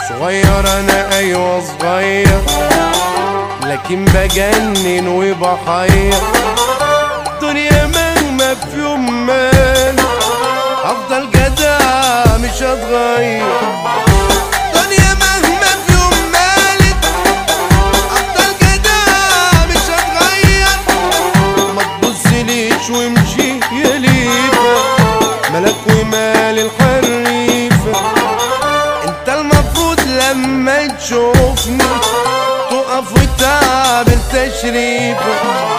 صغير انا ايوه صغير لكن بجنن وبحير الدنيا مهما في يوم مال افضل جدع مش هتغير الدنيا مهما في يوم مالت افضل جدع مش هتغير ما تبصليش وامشي يا ليفا ملك ومال الحريفة انت المفروض لما تشوفني تقف وتعمل تشريفة